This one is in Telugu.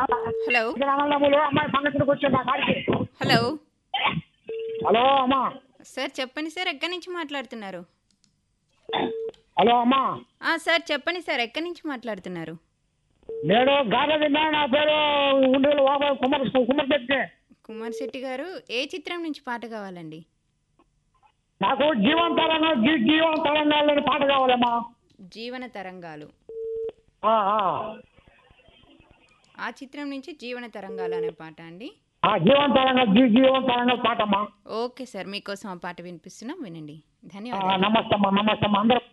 హలో ఇక్కడ అన్నదమ్ములు అమ్మాయి సంగతికి వచ్చాను నా కాడికి హలో హలో అమ్మా సార్ చెప్పండి సార్ ఎక్కడి నుంచి మాట్లాడుతున్నారు హలో అమ్మా ఆ, సార్ చెప్పండి సార్ ఎక్కడి నుంచి మాట్లాడుతున్నారు నేను గాలి విన్నా నా పేరు ఉండేలు కుమార్ కుమార్ పెట్టి కుమార్ శెట్టి గారు ఏ చిత్రం నుంచి పాట కావాలండి నాకు జీవన తరంగా జీ జీవన తరంగాలని పాట కావాలమ్మా జీవన తరంగాలు ఆ, ఆ. ఆ చిత్రం నుంచి జీవన తరంగాలు అనే పాట అండి ఆ జీవన తరంగా జీ జీవన తరంగా పాటమ్మా ఓకే సార్ మీకోసం ఆ పాట వినిపిస్తున్నాం వినండి ఆ, ధన్యవాదాలు నమస్తే అమ్మా నమస్తే అమ్మా అందరూ